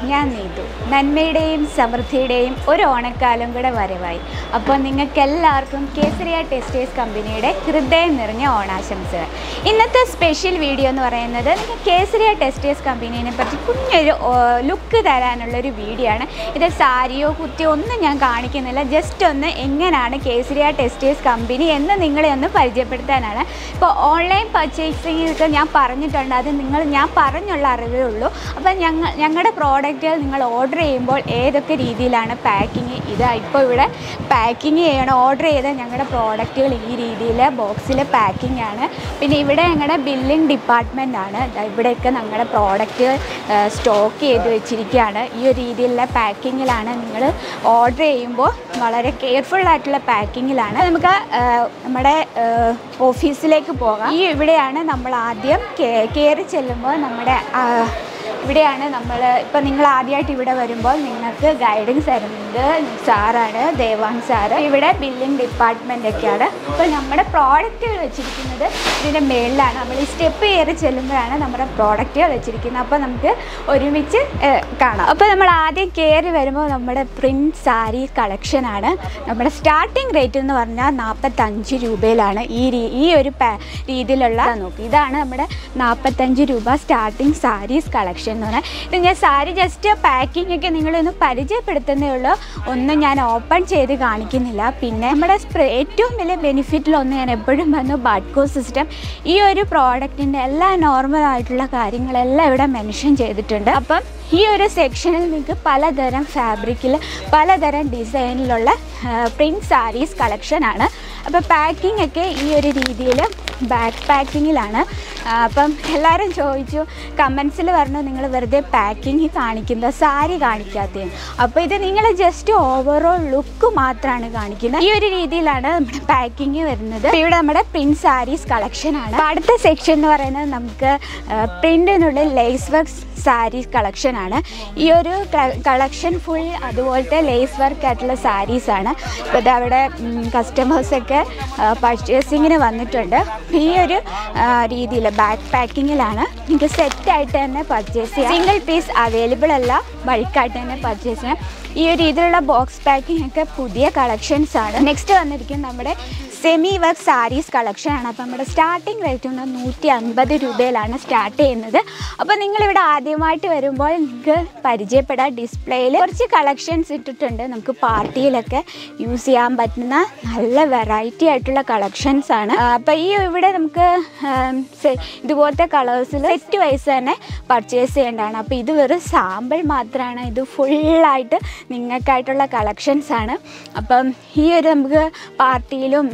ഞാൻ നീതു നന്മയുടെയും സമൃദ്ധിയുടെയും ഒരു ഓണക്കാലം കൂടെ വരവായി അപ്പോൾ നിങ്ങൾക്ക് എല്ലാവർക്കും കേസരിയ ടെക്സ്റ്റൈൽസ് കമ്പനിയുടെ ഹൃദയം നിറഞ്ഞ ഓണാശംസകൾ ഇന്നത്തെ സ്പെഷ്യൽ വീഡിയോ എന്ന് പറയുന്നത് നിങ്ങൾക്ക് കേസരിയ ടെക്സ്റ്റൈൽസ് കമ്പനീനെ പറ്റി കുഞ്ഞൊരു ലുക്ക് തരാനുള്ളൊരു വീഡിയോ ആണ് ഇത് സാരിയോ കുത്തിയോ ഒന്നും ഞാൻ കാണിക്കുന്നില്ല ജസ്റ്റ് ഒന്ന് എങ്ങനെയാണ് കേസരിയ ടെക്സ്റ്റൈൽസ് കമ്പനി എന്ന് നിങ്ങളെ ഒന്ന് പരിചയപ്പെടുത്താനാണ് ഇപ്പോൾ ഓൺലൈൻ പർച്ചേസിംഗ് ഒക്കെ ഞാൻ പറഞ്ഞിട്ടുണ്ട് അത് നിങ്ങൾ ഞാൻ പറഞ്ഞുള്ള അറിവേ ഉള്ളൂ അപ്പോൾ ഞങ്ങൾ ഞങ്ങളുടെ പ്രോഡക്റ്റുകൾ നിങ്ങൾ ഓർഡർ ചെയ്യുമ്പോൾ ഏതൊക്കെ രീതിയിലാണ് പാക്കിങ് ഇത് ഇപ്പോൾ ഇവിടെ പാക്കിങ് ചെയ്യണം ഓർഡർ ചെയ്ത ഞങ്ങളുടെ പ്രോഡക്റ്റുകൾ ഈ രീതിയിൽ ബോക്സിൽ പാക്കിംഗ് ആണ് പിന്നെ ഇവിടെ ഞങ്ങളുടെ ബില്ലിംഗ് ഡിപ്പാർട്ട്മെൻ്റ് ആണ് ദാ ഇവിടെയൊക്കെ ഞങ്ങളുടെ പ്രോഡക്റ്റുകൾ സ്റ്റോക്ക് ചെയ്ത് വെച്ചിരിക്കുകയാണ് ഈ ഒരു രീതിയിലുള്ള പാക്കിങ്ങിലാണ് നിങ്ങൾ ഓർഡർ ചെയ്യുമ്പോൾ വളരെ കെയർഫുൾ ആയിട്ടുള്ള പാക്കിങ്ങിലാണ് നമുക്ക് ആ, നമ്മുടെ ആ, ഓഫീസിലേക്ക് പോകാം ഈ ഇവിടെയാണ് നമ്മൾ ആദ്യം കയറി ചെല്ലുമ്പോൾ നമ്മുടെ ആ, ഇവിടെയാണ് നമ്മൾ ഇപ്പം നിങ്ങൾ ആദ്യമായിട്ട് ഇവിടെ വരുമ്പോൾ നിങ്ങൾക്ക് ഗൈഡൻസ് തരുന്നത് സാറാണ് ദേവാൻ സാറ് ഇവിടെ ബില്ലിംഗ് ഡിപ്പാർട്ട്മെൻ്റ് ഒക്കെയാണ് അപ്പോൾ നമ്മുടെ പ്രോഡക്റ്റുകൾ വെച്ചിരിക്കുന്നത് ഇതിൻ്റെ മേളിലാണ് നമ്മൾ ഈ സ്റ്റെപ്പ് കയറി ചെല്ലുമ്പോഴാണ് നമ്മുടെ പ്രോഡക്റ്റുകൾ വെച്ചിരിക്കുന്നത് അപ്പോൾ നമുക്ക് ഒരുമിച്ച് ഏഹ്, കാണാം അപ്പോൾ നമ്മൾ ആദ്യം കയറി വരുമ്പോൾ നമ്മുടെ പ്രിൻറ്റ് സാരി കളക്ഷനാണ് നമ്മുടെ സ്റ്റാർട്ടിംഗ് റേറ്റ് എന്ന് പറഞ്ഞാൽ നാൽപ്പത്തഞ്ച് രൂപയിലാണ് ഈ രീ ഈ ഒരു പാ രീതിയിലുള്ള നോക്കി ഇതാണ് നമ്മുടെ നാൽപ്പത്തഞ്ച് രൂപ സ്റ്റാർട്ടിംഗ് സാരീസ് കളക്ഷൻ എന്ന് പറഞ്ഞാൽ ഇത് ഞാൻ സാരി ജസ്റ്റ് പാക്കിംഗ് ഒക്കെ നിങ്ങളൊന്ന് പരിചയപ്പെടുത്തുന്നേ ഉള്ളൂ ഒന്നും ഞാൻ ഓപ്പൺ ചെയ്ത് കാണിക്കുന്നില്ല പിന്നെ നമ്മുടെ സ്പ്രേ ഏറ്റവും വലിയ ബെനിഫിറ്റിലൊന്ന് ഞാൻ എപ്പോഴും പറഞ്ഞു ബാഡ്കോ സിസ്റ്റം ഈ ഒരു പ്രോഡക്റ്റിൻ്റെ എല്ലാ നോർമൽ ആയിട്ടുള്ള കാര്യങ്ങളെല്ലാം ഇവിടെ മെൻഷൻ ചെയ്തിട്ടുണ്ട് അപ്പം ഈ ഒരു സെക്ഷനിൽ നിങ്ങൾക്ക് പലതരം ഫാബ്രിക്കിൽ പലതരം ഡിസൈനിലുള്ള പ്രിൻറ്റ് സാരീസ് കളക്ഷനാണ് അപ്പോൾ പാക്കിംഗ് ഒക്കെ ഈ ഒരു രീതിയിൽ ബാക്ക് പാക്കിങ്ങിലാണ് അപ്പം എല്ലാവരും ചോദിച്ചു കമൻസിൽ പറഞ്ഞു നിങ്ങൾ വെറുതെ പാക്കിങ് കാണിക്കുന്ന സാരി കാണിക്കാത്തത് അപ്പോൾ ഇത് നിങ്ങൾ ജസ്റ്റ് ഓവറോൾ ലുക്ക് മാത്രമാണ് കാണിക്കുന്നത് ഈ ഒരു രീതിയിലാണ് നമ്മുടെ പാക്കിങ് വരുന്നത് അപ്പോൾ ഇവിടെ നമ്മുടെ പ്രിൻറ്റ് സാരീസ് കളക്ഷനാണ് അപ്പോൾ അടുത്ത സെക്ഷൻ എന്ന് പറയുന്നത് നമുക്ക് പ്രിൻറ്റിനുള്ളിൽ ലേസ് വർക്ക് സാരീസ് കളക്ഷനാണ് ഈ ഒരു കളക്ഷൻ ഫുൾ അതുപോലത്തെ ലേസ് വർക്ക് ആയിട്ടുള്ള സാരീസാണ് ഇപ്പോൾ ഇത് അവിടെ കസ്റ്റമേഴ്സൊക്കെ പർച്ചേസിങ്ങിന് വന്നിട്ടുണ്ട് ഈ ഒരു രീതിയിൽ ബാക്ക് പാക്കിങ്ങിലാണ് നിങ്ങൾക്ക് സെറ്റായിട്ട് തന്നെ പർച്ചേസ് ചെയ്യാം സിംഗിൾ പീസ് അവൈലബിൾ അല്ല ബൾക്കായിട്ട് തന്നെ പർച്ചേസ് ചെയ്യാം ഈ ഒരു രീതിയിലുള്ള ബോക്സ് പാക്കിംഗ് ഒക്കെ പുതിയ കളക്ഷൻസ് ആണ് നെക്സ്റ്റ് വന്നിരിക്കുന്നത് നമ്മുടെ സെമി വർക്ക് സാരീസ് കളക്ഷൻ ആണ് അപ്പോൾ നമ്മുടെ സ്റ്റാർട്ടിംഗ് റേറ്റ് ഒന്ന് നൂറ്റി അൻപത് രൂപയിലാണ് സ്റ്റാർട്ട് ചെയ്യുന്നത് അപ്പോൾ നിങ്ങളിവിടെ ആദ്യമായിട്ട് വരുമ്പോൾ നിങ്ങൾക്ക് പരിചയപ്പെടാൻ ഡിസ്പ്ലേയിൽ കുറച്ച് കളക്ഷൻസ് ഇട്ടിട്ടുണ്ട് നമുക്ക് പാർട്ടിയിലൊക്കെ യൂസ് ചെയ്യാൻ പറ്റുന്ന നല്ല വെറൈറ്റി ആയിട്ടുള്ള കളക്ഷൻസ് ആണ് ആ, അപ്പോൾ ഈ ഇവിടെ നമുക്ക് ആം, സെ- ഇതുപോലത്തെ കളേഴ്സിൽ സെറ്റ് വൈസ് തന്നെ പർച്ചേസ് ചെയ്യേണ്ടതാണ് അപ്പോൾ ഇത് വെറും സാമ്പിൾ മാത്രമാണ് ഇത് ഫുള്ളായിട്ട് നിങ്ങൾക്കായിട്ടുള്ള കളക്ഷൻസ് ആണ് അപ്പം ഈ ഒരു നമുക്ക് പാർട്ടിയിലും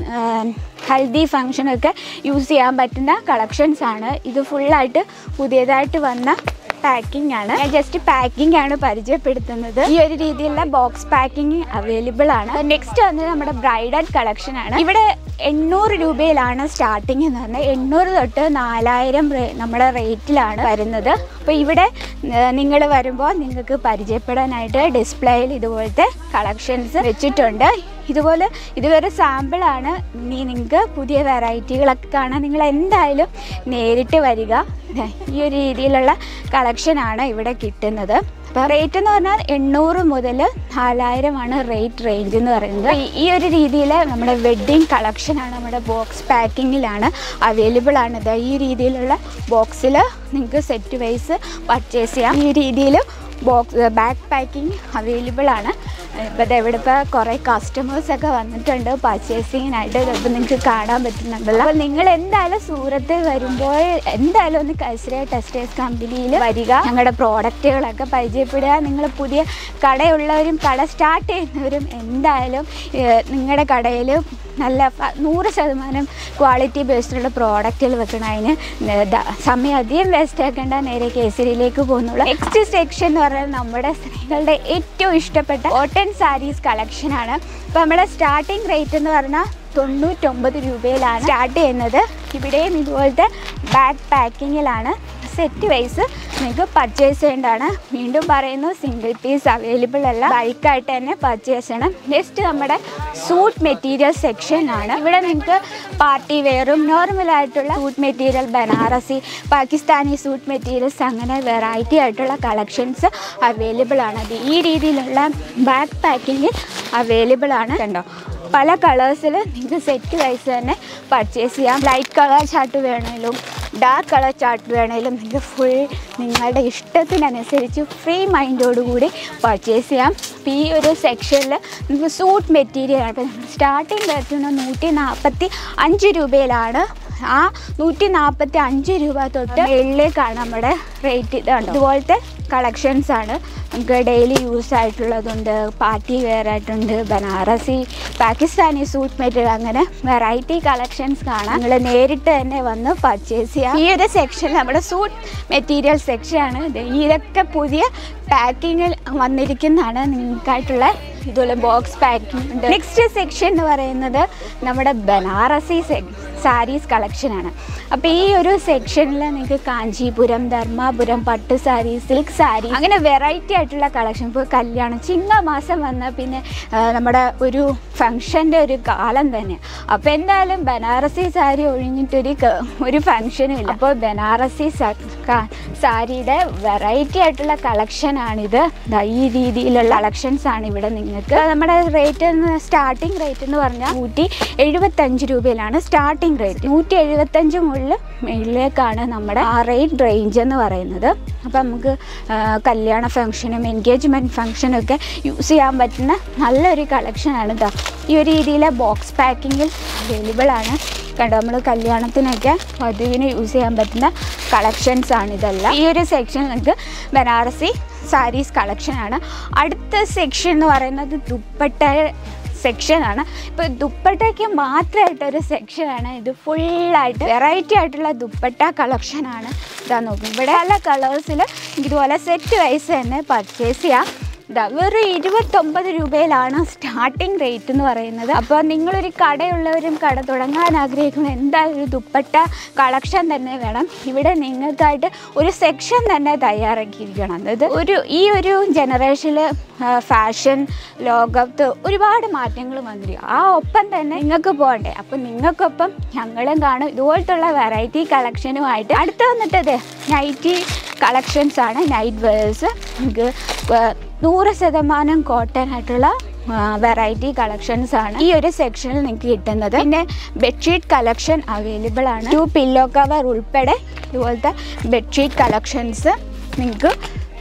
ഹൽദി ഫങ്ഷനൊക്കെ യൂസ് ചെയ്യാൻ പറ്റുന്ന കളക്ഷൻസ് ആണ് ഇത് ഫുള്ളായിട്ട് പുതിയതായിട്ട് വന്ന പാക്കിംഗ് ആണ് ഞാൻ ജസ്റ്റ് പാക്കിംഗ് ആണ് പരിചയപ്പെടുത്തുന്നത് ഈ ഒരു രീതിയിലുള്ള ബോക്സ് പാക്കിംഗ് അവൈലബിൾ ആണ് നെക്സ്റ്റ് വന്നത് നമ്മുടെ ബ്രൈഡൽ കളക്ഷൻ ആണ് ഇവിടെ എണ്ണൂറ് രൂപയിലാണ് സ്റ്റാർട്ടിങ് എന്ന് പറഞ്ഞാൽ എണ്ണൂറ് തൊട്ട് നാലായിരം നമ്മുടെ റേറ്റിലാണ് വരുന്നത് അപ്പോൾ ഇവിടെ നിങ്ങൾ വരുമ്പോൾ നിങ്ങൾക്ക് പരിചയപ്പെടാനായിട്ട് ഡിസ്പ്ലേയിൽ ഇതുപോലത്തെ കളക്ഷൻസ് വെച്ചിട്ടുണ്ട് ഇതുപോലെ ഇതുവരെ സാമ്പിളാണ് ഇനി നിങ്ങൾക്ക് പുതിയ വെറൈറ്റികളൊക്കെ കാണാൻ നിങ്ങൾ എന്തായാലും നേരിട്ട് വരിക ദേ, ഈ ഒരു രീതിയിലുള്ള കളക്ഷനാണ് ഇവിടെ കിട്ടുന്നത് അപ്പോൾ റേറ്റ് എന്ന് പറഞ്ഞാൽ എണ്ണൂറ് മുതൽ നാലായിരമാണ് റേറ്റ് റേഞ്ച് എന്ന് പറയുന്നത് ഈ- ഈ ഒരു രീതിയിൽ നമ്മുടെ വെഡ്ഡിങ് കളക്ഷനാണ് നമ്മുടെ ബോക്സ് പാക്കിങ്ങിലാണ് അവൈലബിൾ ആണ് ദാ ഈ രീതിയിലുള്ള ബോക്സിൽ നിങ്ങൾക്ക് സെറ്റ് വൈസ് പർച്ചേസ് ചെയ്യാം ഈ രീതിയിൽ ബോക്സ് ബാക്ക് പാക്കിംഗ് അവൈലബിൾ ആണ് ഇപ്പോൾ ദേ ഇവിടെ ഇപ്പോൾ കുറേ കസ്റ്റമേഴ്സൊക്കെ വന്നിട്ടുണ്ട് പർച്ചേസിങ്ങിനായിട്ട് ഇപ്പോൾ നിങ്ങൾക്ക് കാണാൻ പറ്റുന്നുണ്ടല്ലോ അപ്പോൾ നിങ്ങൾ എന്തായാലും സൂറത്ത് വരുമ്പോൾ എന്തായാലും ഒന്ന് കൈസര ടെക്സ്റ്റൈൽസ് കമ്പനിയിൽ വരിക ഞങ്ങളുടെ പ്രോഡക്റ്റുകളൊക്കെ പരിചയപ്പെടുക നിങ്ങൾ പുതിയ കടയുള്ളവരും കട സ്റ്റാർട്ട് ചെയ്യുന്നവരും എന്തായാലും ഏഹ്, നിങ്ങളുടെ കടയിൽ നല്ല ഫ- നൂറ് ശതമാനം ക്വാളിറ്റി ബേസ്ഡുള്ള പ്രോഡക്റ്റുകൾ വെക്കണം അതിന് ന- ദ- സമയം അധികം വേസ്റ്റ് ആക്കേണ്ട നേരെ കേസരിയിലേക്ക് പോകുന്നുള്ളൂ നെക്സ്റ്റ് സെക്ഷൻ എന്ന് പറയുന്നത് നമ്മുടെ സ്ത്രീകളുടെ ഏറ്റവും ഇഷ്ടപ്പെട്ട കോട്ടൺ സാരീസ് കളക്ഷനാണ് അപ്പോൾ നമ്മുടെ സ്റ്റാർട്ടിംഗ് റേറ്റ് എന്ന് പറഞ്ഞാൽ തൊണ്ണൂറ്റൊമ്പത് രൂപയിലാണ് സ്റ്റാർട്ട് ചെയ്യുന്നത് ഇവിടെയും ഇതുപോലത്തെ ബാക്ക് പാക്കിങ്ങിലാണ് സെറ്റ് വൈസ് നിങ്ങൾക്ക് പർച്ചേസ് ചെയ്യേണ്ടതാണ് വീണ്ടും പറയുന്നു സിംഗിൾ പീസ് അവൈലബിൾ അല്ല ബൾക്കായിട്ട് തന്നെ പർച്ചേസ് ചെയ്യണം നെക്സ്റ്റ് നമ്മുടെ സൂട്ട് മെറ്റീരിയൽ സെക്ഷൻ ആണ് ഇവിടെ നിങ്ങൾക്ക് പാർട്ടി വെയറും നോർമൽ ആയിട്ടുള്ള suit material Banarasi Pakistani suit materials അങ്ങനെ വെറൈറ്റി ആയിട്ടുള്ള കളക്ഷൻസ് അവൈലബിൾ ആണ് അത് ഈ രീതിയിലുള്ള ബാക്ക് പാക്കിങ്ങിൽ അവൈലബിൾ ആണ് കണ്ടോ പല കളേഴ്സിൽ നിങ്ങൾക്ക് സെറ്റ് വൈസ് തന്നെ പർച്ചേസ് ചെയ്യാം ലൈറ്റ് കളർ ചാർട്ട് വേണേലും ഡാർക്ക് കളർ ചാർട്ട് വേണേലും നിങ്ങൾക്ക് ഫുൾ നിങ്ങളുടെ ഇഷ്ടത്തിനനുസരിച്ച് ഫ്രീ മൈൻഡോടുകൂടി പർച്ചേസ് ചെയ്യാം അപ്പോൾ ഈ ഒരു സെക്ഷനിൽ നിങ്ങൾക്ക് സൂട്ട് മെറ്റീരിയൽ ആണ് സ്റ്റാർട്ടിങ് വരുന്നത് നൂറ്റി നാൽപ്പത്തി അഞ്ച് രൂപയിലാണ് ആ നൂറ്റി നാൽപ്പത്തി അഞ്ച് രൂപ തൊട്ട് മുകളിലേക്കാണ് നമ്മുടെ റേറ്റ് ഇതാണ് ഇതുപോലത്തെ കളക്ഷൻസ് ആണ് നമുക്ക് ഡെയിലി യൂസ് ആയിട്ടുള്ളതുണ്ട് പാർട്ടി വെയർ ആയിട്ടുണ്ട് ബനാറസി പാകിസ്ഥാനി സൂട്ട് മെറ്റീരിയൽ അങ്ങനെ വെറൈറ്റി കളക്ഷൻസ് കാണാം നിങ്ങൾ നേരിട്ട് തന്നെ വന്ന് പർച്ചേസ് ചെയ്യാം ഈ ഒരു സെക്ഷൻ നമ്മുടെ സൂട്ട് മെറ്റീരിയൽ സെക്ഷനാണ് ഇത് ഇതൊക്കെ പുതിയ പാക്കിങ്ങിൽ വന്നിരിക്കുന്നതാണ് നിങ്ങൾക്കായിട്ടുള്ള ഇതുപോലെ ബോക്സ് പാക്കിംഗ് ഉണ്ട് നെക്സ്റ്റ് സെക്ഷൻ എന്ന് പറയുന്നത് നമ്മുടെ ബനാറസി സാരീസ് കളക്ഷനാണ് അപ്പോൾ ഈ ഒരു സെക്ഷനിൽ നിങ്ങൾക്ക് കാഞ്ചീപുരം ധർമാപുരം പട്ട് സാരി സിൽക്ക് സാരി അങ്ങനെ വെറൈറ്റി ആയിട്ടുള്ള കളക്ഷൻ ഇപ്പോൾ കല്യാണം ചിങ്ങമാസം വന്നാൽ പിന്നെ ആ, നമ്മുടെ ഒരു ഫങ്ഷൻ്റെ ഒരു കാലം തന്നെ അപ്പോൾ എന്തായാലും ബനാറസി സാരി ഒഴിഞ്ഞിട്ടൊരു ക- ഒരു ഫങ്ഷനും ഇല്ല അപ്പോൾ ബനാറസി സ- ക- സാരിയുടെ വെറൈറ്റി ആയിട്ടുള്ള കളക്ഷനാണിത് ദാ ഈ രീതിയിലുള്ള കളക്ഷൻസ് ആണ് ഇവിടെ നിങ്ങൾക്ക് നമ്മുടെ റേറ്റ് സ്റ്റാർട്ടിംഗ് റേറ്റ് എന്ന് പറഞ്ഞാൽ നൂറ്റി എഴുപത്തഞ്ച് രൂപയിലാണ് സ്റ്റാർട്ടിംഗ് റേറ്റ് നൂറ്റി എഴുപത്തഞ്ച് മുകളിൽ മുകളിലേക്കാണ് നമ്മുടെ ആ റേറ്റ് റേഞ്ച് എന്ന് പറയുന്നത് അപ്പോൾ നമുക്ക് ആ, കല്യാണ ഫംഗ്ഷനും എൻഗേജ്മെൻറ്റ് ഫംഗ്ഷനും ഒക്കെ യൂസ് ചെയ്യാൻ പറ്റുന്ന നല്ലൊരു കളക്ഷനാണ് ഇതാ ഈ ഒരു രീതിയിലെ ബോക്സ് പാക്കിങ്ങിൽ അവൈലബിൾ ആണ് കണ്ടോ നമ്മൾ കല്യാണത്തിനൊക്കെ വധുവിന് യൂസ് ചെയ്യാൻ പറ്റുന്ന കളക്ഷൻസ് ആണ് ഇതെല്ലാം ഈ ഒരു സെക്ഷൻ നിങ്ങൾക്ക് ബനാറസി സാരീസ് കളക്ഷനാണ് അടുത്ത സെക്ഷൻ എന്ന് പറയുന്നത് ദുപ്പട്ട സെക്ഷനാണ് ഇപ്പോൾ ദുപ്പട്ടയ്ക്ക് മാത്രമായിട്ടൊരു സെക്ഷനാണ് ഇത് ഫുള്ളായിട്ട് വെറൈറ്റി ആയിട്ടുള്ള ദുപ്പട്ട കളക്ഷനാണ് ഇതാ നോക്കും ഇവിടെ പല കളേഴ്സിൽ ഇതുപോലെ സെറ്റ് വൈസ് തന്നെ പർച്ചേസ് ചെയ്യാം ഇതാ വെറും ഇരുപത്തൊമ്പത് രൂപയിലാണ് സ്റ്റാർട്ടിംഗ് റേറ്റ് എന്ന് പറയുന്നത് അപ്പോൾ നിങ്ങളൊരു കടയുള്ളവരും കട തുടങ്ങാൻ ആഗ്രഹിക്കുന്ന എന്തായാലും ഒരു ദുപ്പട്ട കളക്ഷൻ തന്നെ വേണം ഇവിടെ നിങ്ങൾക്കായിട്ട് ഒരു സെക്ഷൻ തന്നെ തയ്യാറാക്കിയിരിക്കണം അതായത് ഒരു ഈ ഒരു ജനറേഷനിൽ ഫാഷൻ ലോകത്ത് ഒരുപാട് മാറ്റങ്ങൾ വന്നിരിക്കും ആ ഒപ്പം തന്നെ നിങ്ങൾക്ക് പോകണ്ടേ അപ്പം നിങ്ങൾക്കൊപ്പം ഞങ്ങളും കാണും ഇതുപോലത്തുള്ള വെറൈറ്റി കളക്ഷനുമായിട്ട് അടുത്ത് വന്നിട്ടത് നൈറ്റി കളക്ഷൻസ് ആണ് നൈറ്റ് വെയേഴ്സ് നിങ്ങൾക്ക് ഏർ നൂറ് ശതമാനം കോട്ടൺ ആയിട്ടുള്ള വെറൈറ്റി കളക്ഷൻസ് ആണ് ഈ ഒരു സെക്ഷനിൽ നിങ്ങൾക്ക് കിട്ടുന്നത് പിന്നെ ബെഡ്ഷീറ്റ് കളക്ഷൻ അവൈലബിൾ ആണ് ടു പില്ലോ കവർ ഉൾപ്പെടെ ഇതുപോലത്തെ ബെഡ്ഷീറ്റ് കളക്ഷൻസ് നിങ്ങൾക്ക്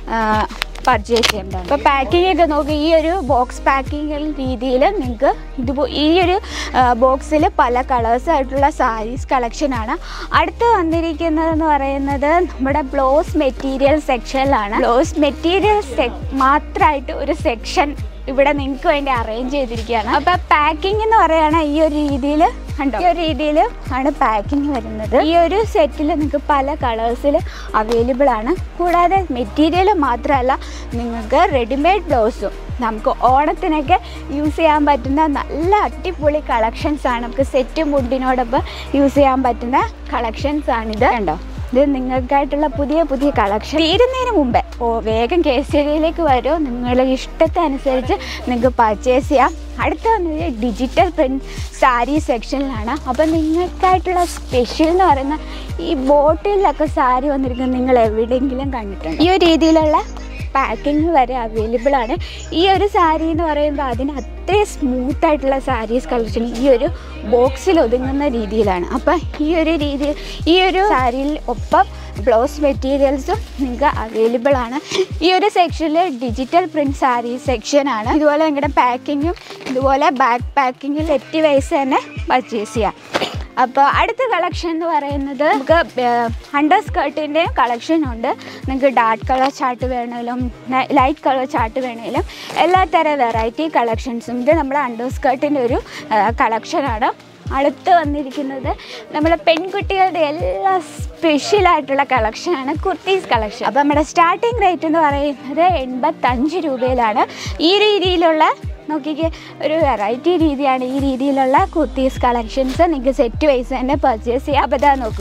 പർച്ചേസ് ചെയ്യേണ്ടതാണ് ഇപ്പോൾ പാക്കിംഗ് ഒക്കെ നോക്കി ഈ ഒരു ബോക്സ് പാക്കിംഗ് രീതിയിൽ നിങ്ങൾക്ക് ഇത് ഈ ഒരു ബോക്സിൽ പല കളേഴ്സ് ആയിട്ടുള്ള സാരീസ് കളക്ഷനാണ് അടുത്ത് വന്നിരിക്കുന്നതെന്ന് പറയുന്നത് നമ്മുടെ ബ്ലൗസ് മെറ്റീരിയൽ സെക്ഷനിലാണ് ബ്ലൗസ് മെറ്റീരിയൽ മാത്രമായിട്ട് ഒരു സെക്ഷൻ ഇവിടെ നിങ്ങൾക്ക് വേണ്ടി അറേഞ്ച് ചെയ്തിരിക്കുകയാണ് അപ്പോൾ പാക്കിംഗ് എന്ന് പറയുകയാണെങ്കിൽ ഈ ഒരു രീതിയിൽ കണ്ടോ ഈ ഒരു രീതിയിൽ ആണ് പാക്കിംഗ് വരുന്നത് ഈ ഒരു സെറ്റിൽ നിങ്ങൾക്ക് പല കളേഴ്സിൽ അവൈലബിൾ ആണ് കൂടാതെ മെറ്റീരിയൽ മാത്രമല്ല നിങ്ങൾക്ക് റെഡിമെയ്ഡ് ബ്ലൗസും നമുക്ക് ഓണത്തിനൊക്കെ യൂസ് ചെയ്യാൻ പറ്റുന്ന നല്ല അടിപൊളി കളക്ഷൻസ് ആണ് നമുക്ക് സെറ്റ് മുണ്ടിനോടൊപ്പം യൂസ് ചെയ്യാൻ പറ്റുന്ന കളക്ഷൻസ് ആണിത് കണ്ടോ ഇത് നിങ്ങൾക്കായിട്ടുള്ള പുതിയ പുതിയ കളക്ഷൻ തീരുന്നതിന് മുമ്പേ ഓ വേഗം കേസരിയിലേക്ക് വരുമോ നിങ്ങളുടെ ഇഷ്ടത്തനുസരിച്ച് നിങ്ങൾക്ക് പർച്ചേസ് ചെയ്യാം അടുത്ത വന്നത് ഡിജിറ്റൽ പ്രിൻറ്റ് സാരി സെക്ഷനിലാണ് അപ്പോൾ നിങ്ങൾക്കായിട്ടുള്ള സ്പെഷ്യൽ എന്ന് പറയുന്ന ഈ ബോട്ടിലൊക്കെ സാരി വന്നിരിക്കുന്നത് നിങ്ങൾ എവിടെയെങ്കിലും കണ്ടിട്ടുണ്ട് ഈ ഒരു രീതിയിലുള്ള പാക്കിംഗ് വരെ അവൈലബിൾ ആണ് ഈ ഒരു സാരി എന്ന് പറയുമ്പോൾ അതിന് അത്രയും സ്മൂത്ത് ആയിട്ടുള്ള സാരീസ് കളക്ഷൻ ഈ ഒരു ബോക്സിൽ ഒതുങ്ങുന്ന രീതിയിലാണ് അപ്പം ഈ ഒരു രീതി ഈ ഒരു സാരിയിൽ ഒപ്പം ബ്ലൗസ് മെറ്റീരിയൽസും നിങ്ങൾക്ക് അവൈലബിൾ ആണ് ഈ ഒരു സെക്ഷനിൽ ഡിജിറ്റൽ പ്രിൻറ്റ് സാരി സെക്ഷനാണ് ഇതുപോലെ നിങ്ങളുടെ പാക്കിങ്ങും ഇതുപോലെ ബാക്ക് പാക്കിങ്ങിൽ എത്തി വയസ്സ് തന്നെ പർച്ചേസ് ചെയ്യാം അപ്പോൾ അടുത്ത കളക്ഷൻ എന്ന് പറയുന്നത് നമുക്ക് അണ്ടർ സ്കേർട്ടിൻ്റെ കളക്ഷൻ ഉണ്ട് നിങ്ങൾക്ക് ഡാർക്ക് കളർ ചാർട്ട് വേണമെങ്കിലും ലൈറ്റ് കളർ ചാർട്ട് വേണമെങ്കിലും എല്ലാ തരം വെറൈറ്റി കളക്ഷൻസും ഇത് നമ്മുടെ അണ്ടർ സ്കേർട്ടിൻ്റെ ഒരു കളക്ഷനാണ് അടുത്ത് വന്നിരിക്കുന്നത് നമ്മുടെ പെൺകുട്ടികളുടെ എല്ലാ സ്പെഷ്യലായിട്ടുള്ള കളക്ഷനാണ് കുർത്തീസ് കളക്ഷൻ അപ്പോൾ നമ്മുടെ സ്റ്റാർട്ടിംഗ് റേറ്റ് എന്ന് പറയുന്നത് എൺപത്തഞ്ച് രൂപയിലാണ് ഈ രീതിയിലുള്ള നോക്കിക്കേ ഒരു വെറൈറ്റി രീതിയാണ് ഈ രീതിയിലുള്ള കുർത്തീസ് കളക്ഷൻസ് നിങ്ങൾക്ക് സെറ്റ് വൈസ് തന്നെ പർച്ചേസ് ചെയ്യാം അപ്പോൾ ഇതാ നോക്കൂ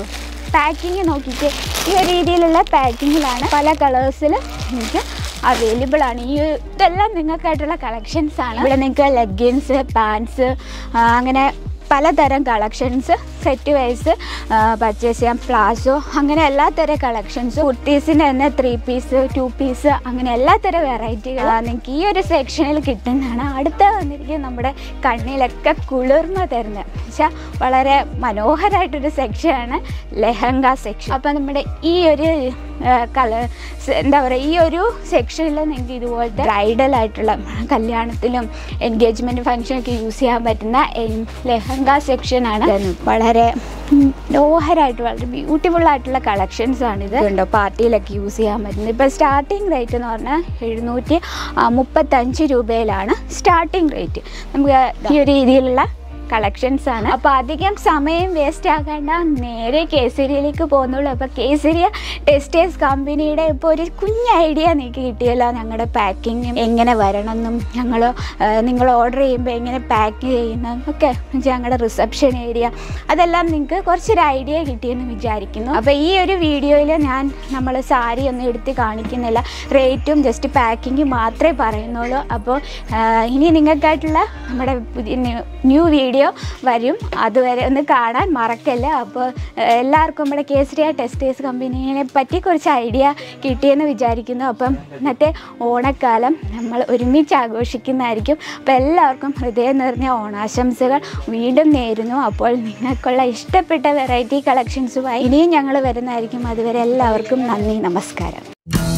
പാക്കിങ് നോക്കിയിട്ട് ഈ ഒരു രീതിയിലുള്ള പാക്കിങ്ങിലാണ് പല കളേഴ്സിൽ എനിക്ക് അവൈലബിൾ ആണ് ഈ ഒരു- ഇതെല്ലാം നിങ്ങൾക്കായിട്ടുള്ള കളക്ഷൻസ് ആണ് ഇവിടെ നിങ്ങൾക്ക് ലെഗിൻസ് പാൻസ് അങ്ങനെ പലതരം കളക്ഷൻസ് സെറ്റ് വൈസ് പർച്ചേസ് ചെയ്യാം പ്ലാസോ അങ്ങനെ എല്ലാ തരം കളക്ഷൻസും കുർത്തീസിൻ്റെ തന്നെ ത്രീ പീസ് ടു പീസ് അങ്ങനെ എല്ലാ തരം വെറൈറ്റികൾ നിങ്ങൾക്ക് ഈ ഒരു സെക്ഷനിൽ കിട്ടുന്നതാണ് അടുത്ത വന്നിരിക്കുന്നത് നമ്മുടെ കണ്ണിലൊക്കെ കുളിർമ തരുന്നത് വെച്ചാൽ വളരെ മനോഹരമായിട്ടൊരു സെക്ഷനാണ് ലെഹങ്ക സെക്ഷൻ അപ്പോൾ നമ്മുടെ ഈ ഒരു കളർ എന്താ പറയുക ഈ ഒരു സെക്ഷനിൽ നിങ്ങൾക്ക് ഇതുപോലത്തെ ബ്രൈഡൽ ആയിട്ടുള്ള കല്യാണത്തിലും എൻഗേജ്മെൻറ്റ് ഫംഗ്ഷനൊക്കെ യൂസ് ചെയ്യാൻ പറ്റുന്ന എൻ- ലെഹങ്ക സെക്ഷനാണ് വളരെ മനോഹരമായിട്ട് വളരെ ബ്യൂട്ടിഫുൾ ആയിട്ടുള്ള കളക്ഷൻസ് ആണ് ഇത് ഉണ്ടോ പാർട്ടിയിലൊക്കെ യൂസ് ചെയ്യാൻ പറ്റുന്നത് ഇപ്പോൾ സ്റ്റാർട്ടിംഗ് റേറ്റ് എന്ന് പറഞ്ഞാൽ എഴുന്നൂറ്റി ആ, മുപ്പത്തഞ്ച് രൂപയിലാണ് സ്റ്റാർട്ടിംഗ് റേറ്റ് നമുക്ക് ഈ ഒരു രീതിയിലുള്ള കളക്ഷൻസ് ആണ് അപ്പോൾ അധികം സമയം വേസ്റ്റ് ആക്കേണ്ട നേരെ കേസരിയിലേക്ക് പോകുന്നുള്ളൂ അപ്പോൾ കേസരിയ ടെസ്റ്റേഴ്സ് കമ്പനിയുടെ ഇപ്പോൾ ഒരു കുഞ്ഞ് ഐഡിയ നിങ്ങൾക്ക് കിട്ടിയല്ലോ ഞങ്ങളുടെ പാക്കിങ് എങ്ങനെ വരണമെന്നും ഞങ്ങൾ നിങ്ങൾ ഓർഡർ ചെയ്യുമ്പോൾ എങ്ങനെ പാക്ക് ചെയ്യുന്നതും ഒക്കെ ഞങ്ങളുടെ റിസപ്ഷൻ ഏരിയ അതെല്ലാം നിങ്ങൾക്ക് കുറച്ചൊരു ഐഡിയ കിട്ടിയെന്ന് വിചാരിക്കുന്നു അപ്പോൾ ഈ ഒരു വീഡിയോയിൽ ഞാൻ നമ്മൾ സാരി ഒന്നും എടുത്ത് കാണിക്കുന്നില്ല റേറ്റും ജസ്റ്റ് പാക്കിങ് മാത്രമേ പറയുന്നുള്ളൂ അപ്പോൾ ആ, ഇനി നിങ്ങൾക്കായിട്ടുള്ള നമ്മുടെ പുതിയ ന്യൂ വീഡിയോ വരും അതുവരെ ഒന്ന് കാണാൻ മറക്കല്ല അപ്പോൾ എല്ലാവർക്കും നമ്മുടെ കേസരിയ ടെസ്റ്റേഴ്സ് കമ്പനീനെ പറ്റി കുറച്ച് ഐഡിയ കിട്ടിയെന്ന് വിചാരിക്കുന്നു അപ്പം ഇന്നത്തെ ഓണക്കാലം നമ്മൾ ഒരുമിച്ച് ആഘോഷിക്കുന്നതായിരിക്കും അപ്പോൾ എല്ലാവർക്കും ഹൃദയം നിറഞ്ഞ ഓണാശംസകൾ വീണ്ടും നേരുന്നു അപ്പോൾ നിങ്ങൾക്കുള്ള ഇഷ്ടപ്പെട്ട വെറൈറ്റി കളക്ഷൻസുമായി ഇനിയും ഞങ്ങൾ വരുന്നതായിരിക്കും അതുവരെ എല്ലാവർക്കും നന്ദി നമസ്കാരം